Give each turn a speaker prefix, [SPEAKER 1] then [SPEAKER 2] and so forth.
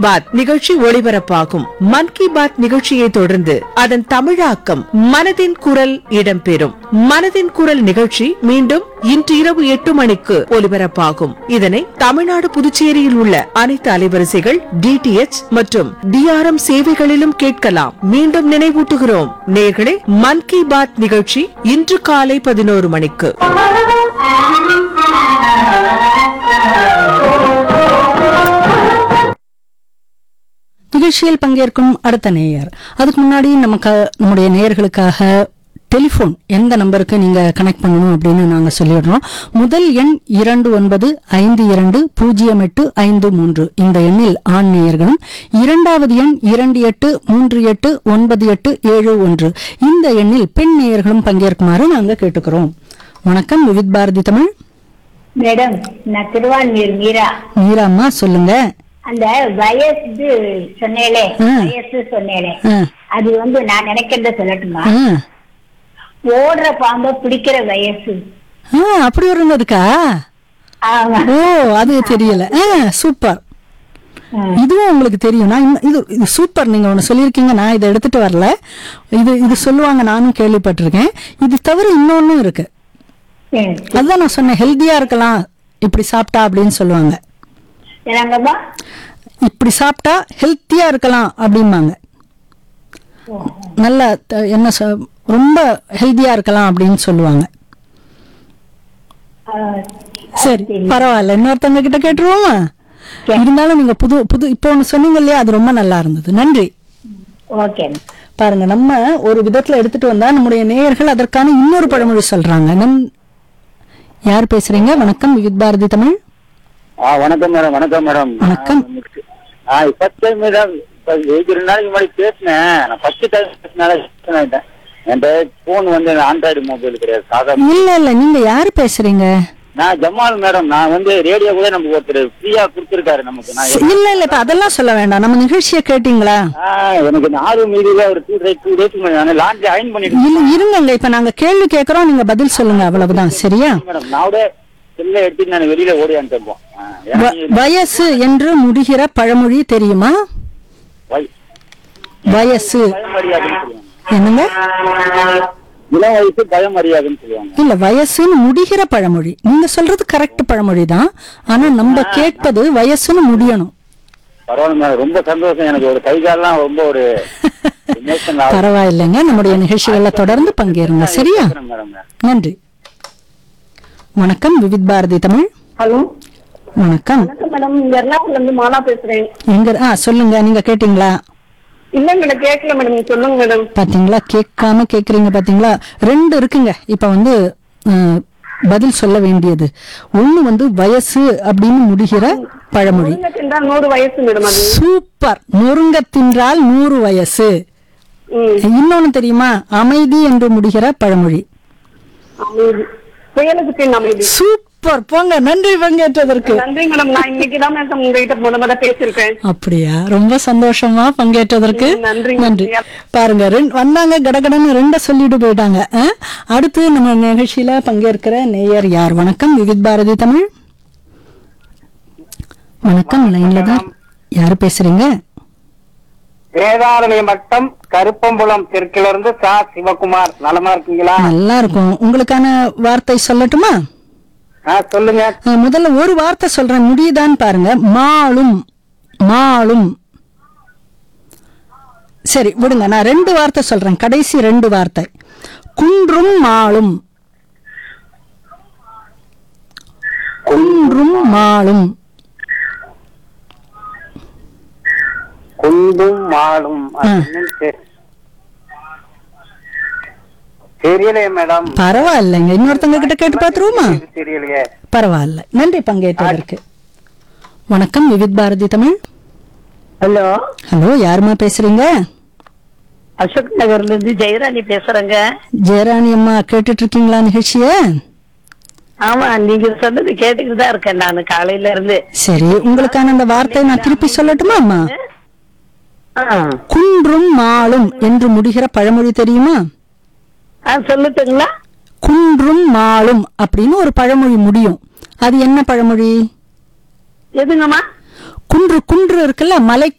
[SPEAKER 1] பாத் நிகழ்ச்சி ஒளிபரப்பாகும் மன் கி பாத் நிகழ்ச்சியை தொடர்ந்து அதன் தமிழாக்கம் மனதின் குரல் இடம்பெறும் மனதின் குரல் நிகழ்ச்சி மீண்டும் இன்று இரவு எட்டு மணிக்கு ஒலிபரப்பாகும் இதனை தமிழ்நாடு புதுச்சேரியில் உள்ள அனைத்து அலைவரிசைகள் டிடிஎச் மற்றும் டிஆர்எம் சேவைகளிலும் கேட்கலாம் மீண்டும் நினைவூட்டுகிறோம் நேர்களே மன் கி பாத் நிகழ்ச்சி இன்று காலை பதினோரு மணிக்கு
[SPEAKER 2] நிகழ்ச்சியில் பங்கேற்கும் அடுத்த நேயர் அதுக்கு முன்னாடி நமக்கு நம்முடைய நேயர்களுக்காக டெலிஃபோன் எந்த நம்பருக்கு நீங்க கனெக்ட் பண்ணணும் அப்படின்னு நாங்க சொல்லிடுறோம் முதல் எண் இரண்டு ஒன்பது ஐந்து இரண்டு பூஜ்ஜியம் எட்டு ஐந்து மூன்று இந்த எண்ணில் ஆண் நேயர்களும் இரண்டாவது எண் இரண்டு எட்டு மூன்று எட்டு ஒன்பது எட்டு ஏழு ஒன்று இந்த எண்ணில் பெண் நேயர்களும் பங்கேற்குமாறு நாங்க கேட்டுக்கிறோம் வணக்கம் விவித் பாரதி தமிழ்
[SPEAKER 3] மேடம் நான் திருவான்மீர் மீரா
[SPEAKER 2] மீராம்மா சொல்லுங்க
[SPEAKER 3] அந்த வயசு சொன்னேலே
[SPEAKER 2] ஆ.
[SPEAKER 3] வயசு சொன்னேலே
[SPEAKER 2] ஆ,
[SPEAKER 3] அது வந்து நான் நினைக்கிறத சொல்லட்டுமா
[SPEAKER 2] ஆ.
[SPEAKER 3] ஓடுற பாம்ப பிடிக்கிற வயசு
[SPEAKER 2] ஆ, அப்படி ஒரு இருக்கா
[SPEAKER 3] ஆமா
[SPEAKER 2] ஓ அது தெரியல ஆ, சூப்பர் இதுவும் உங்களுக்கு தெரியும் நான் இன்னும் இது இது சூப்பர் நீங்க ஒன்று சொல்லியிருக்கீங்க நான் இதை எடுத்துட்டு வரல இது இது சொல்லுவாங்க நானும் கேள்விப்பட்டிருக்கேன் இது தவிர இன்னொன்னும் இருக்கு
[SPEAKER 3] சரி.
[SPEAKER 2] அதுதான் நான் சொன்னேன் ஹெல்த்தியா இருக்கலாம் இப்படி சாப்பிட்டா அப்படின்னு சொல்லுவாங்க
[SPEAKER 3] என்னங்கம்மா
[SPEAKER 2] இப்படி சாப்பிட்டா ஹெல்த்தியா இருக்கலாம் அப்படிம்பாங்க நல்ல த- என்ன சொ- ரொம்ப ஹெல்த்தியா இருக்கலாம் அப்படின்னு சொல்லுவாங்க
[SPEAKER 3] ஆ,
[SPEAKER 2] சரி பரவாயில்ல இன்னொருத்தவங்க கிட்ட கேட்டுருவோமா இருந்தாலும் நீங்க புது புது இப்போ ஒன்று சொன்னீங்க இல்லையா அது ரொம்ப நல்லா இருந்தது நன்றி
[SPEAKER 3] ஓகே
[SPEAKER 2] பாருங்க நம்ம ஒரு விதத்துல எடுத்துட்டு வந்தா நம்முடைய நேயர்கள் அதற்கான இன்னொரு பழமொழி சொல்றாங்க நன் யார் பேசுறீங்க வணக்கம் விவித் பாரதி தமிழ்
[SPEAKER 4] ஆ வணக்கம் மேடம் வணக்கம் மேடம்
[SPEAKER 2] வணக்கம்.
[SPEAKER 4] ஆ ஃபர்ஸ்ட் டைம் மேடம் இப்போ ஒரு நாளைக்கு முன்னாடி பேசினேன் நான் ஃபர்ஸ்ட் டைம் பேசினால ஆயிட்டேன் என்கிட்ட ஃபோன் வந்து ஆண்ட்ராய்டு மொபைல் கிடையாது சாதா
[SPEAKER 2] இல்ல இல்ல நீங்க யாரு பேசுறீங்க
[SPEAKER 4] நான் ஜமால் மேடம் நான் வந்து ரேடியோ கூட நமக்கு ஒருத்தர் ஃப்ரீயா கொடுத்துருக்காரு நமக்கு நான்
[SPEAKER 2] இல்ல இல்ல இப்ப அதெல்லாம் சொல்ல வேண்டாம் நம்ம நிகழ்ச்சியை கேட்டீங்களா
[SPEAKER 4] ஆ, எனக்கு இந்த ஆறு மீதியில ஒரு டூ டேஸ் டூ டேஸ் நான் லான்ச் அயன் பண்ணிட்டு
[SPEAKER 2] இல்ல இருங்கங்க இப்ப நாங்க கேள்வி கேக்குறோம் நீங்க பதில் சொல்லுங்க அவ்வளவுதான் சரியா
[SPEAKER 4] மேடம் நான் கூட செல்ல எடுத்து நான் வெளியில ஓடியான்ட்டு
[SPEAKER 2] வ- வயசு என்று முடிகிற பழமொழி தெரியுமா வயசு
[SPEAKER 4] பயம் அறியாதுன்னு சொல்லுவாங்க
[SPEAKER 2] என்னங்க
[SPEAKER 4] இளம் வயசு பயம் அறியாதுன்னு சொல்லுவாங்க
[SPEAKER 2] இல்ல வயசுன்னு முடிகிற பழமொழி நீங்க சொல்றது கரெக்ட் பழமொழி தான் ஆனா நம்ம கேட்பது வயசுன்னு முடியணும்
[SPEAKER 4] பரவாயில்ல மேடம் ரொம்ப சந்தோஷம் எனக்கு ஒரு கை கால்லாம் ரொம்ப ஒரு emotional ஆகுது.
[SPEAKER 2] பரவாயில்லைங்க நம்முடைய நிகழ்ச்சிகள்ல தொடர்ந்து பங்கேறுங்க சரியா
[SPEAKER 4] மேடம்
[SPEAKER 2] நன்றி வணக்கம் விவித் பாரதி தமிழ்
[SPEAKER 5] ஹலோ
[SPEAKER 2] வணக்கம்
[SPEAKER 5] வணக்கம் மேடம் இங்க எர்ணாகுளம்ல இருந்து மாலா பேசுறேன்
[SPEAKER 2] எங்க ஆ சொல்லுங்க நீங்க கேட்டீங்களா
[SPEAKER 5] இல்ல மேடம் கேட்கல மேடம் நீங்க சொல்லுங்க மேடம்
[SPEAKER 2] பாத்தீங்களா கேட்காம கேக்குறீங்க பாத்தீங்களா ரெண்டு இருக்குங்க இப்ப வந்து அஹ், பதில் சொல்ல வேண்டியது ஒண்ணு வந்து வயசு அப்படின்னு முடிகிற பழமொழி
[SPEAKER 5] முருங்கை தின்றா நூறு வயசு மேடம் அது
[SPEAKER 2] சூப்பர் நொறுங்க தின்றால் நூறு வயசு
[SPEAKER 5] ம்
[SPEAKER 2] இன்னொன்னு தெரியுமா அமைதி என்று முடிகிற பழமொழி
[SPEAKER 5] அமைதி புயலுக்கு பின் அமைதி
[SPEAKER 2] சூப்பர் போங்க நன்றி பங்கேற்றதற்கு
[SPEAKER 5] நன்றி மேடம் நான் இன்னைக்கு தான் மேடம் உங்ககிட்ட முத முத பேசியிருக்கேன்
[SPEAKER 2] அப்படியா ரொம்ப சந்தோஷமா பங்கேற்றதற்கு
[SPEAKER 5] ம், நன்றி.
[SPEAKER 2] நன்றி பாருங்க ரெண்டு வந்தாங்க கடகடன்னு ரெண்ட சொல்லிட்டு போயிட்டாங்க ஆ? அடுத்து நம்ம நிகழ்ச்சியில பங்கேற்கிற நேயர் யார் வணக்கம் விவித் பாரதி தமிழ் வணக்கம் லைன்ல தான் யாரு பேசுறீங்க
[SPEAKER 4] வேதாரண்ய மட்டம் கருப்பம்புலம் தெற்கிலிருந்து சா சிவகுமார் நலமா இருக்கீங்களா
[SPEAKER 2] நல்லா இருக்கும் உங்களுக்கான வார்த்தை சொல்லட்டுமா
[SPEAKER 4] ஆ சொல்லுங்க
[SPEAKER 2] ஆ, முதல்ல ஒரு வார்த்தை சொல்றேன் முடியுதான்னு பாருங்க மாளும் மாளும் சரி விடுங்க நான் ரெண்டு வார்த்தை சொல்றேன் கடைசி ரெண்டு வார்த்தை குன்றும் மாளும் குன்றும் மாளும்
[SPEAKER 4] குண்டும் மாடும் அது
[SPEAKER 2] ஆ.
[SPEAKER 4] என்னன்னு தெரி- தெரியலையே மேடம்
[SPEAKER 2] பரவாயில்லைங்க இன்னொருத்தங்க கிட்ட கேட்டு பாத்துருவோமா
[SPEAKER 4] இது தெரியலையே
[SPEAKER 2] பரவாயில்ல நன்றி பங்கேற்றதற்கு வணக்கம் விவித் பாரதி தமிழ்
[SPEAKER 3] ஹலோ
[SPEAKER 2] ஹலோ யாருமா பேசுறீங்க
[SPEAKER 3] அசோக் நகர்ல இருந்து ஜெயராணி பேசுறேங்க
[SPEAKER 2] ஜெயராணி அம்மா கேட்டுட்டு இருக்கீங்களா நிகழ்ச்சிய
[SPEAKER 3] ஆமா நீங்க சொன்னது கேட்டுக்கிட்டு தான் இருக்கேன் நான் காலையில இருந்து
[SPEAKER 2] சரி உங்களுக்கான அந்த வார்த்தை நான் திருப்பி சொல்லட்டுமா அம்மா
[SPEAKER 3] ஆ.
[SPEAKER 2] குன்றும் மாளும் என்று முடிகிற பழமொழி தெரியுமா
[SPEAKER 3] ஆ சொல்லட்டுங்களா
[SPEAKER 2] குன்றும் மாளும் அப்படின்னு ஒரு பழமொழி முடியும் அது என்ன பழமொழி
[SPEAKER 3] எதுங்கம்மா
[SPEAKER 2] குன்று குன்று இருக்குல்ல மலை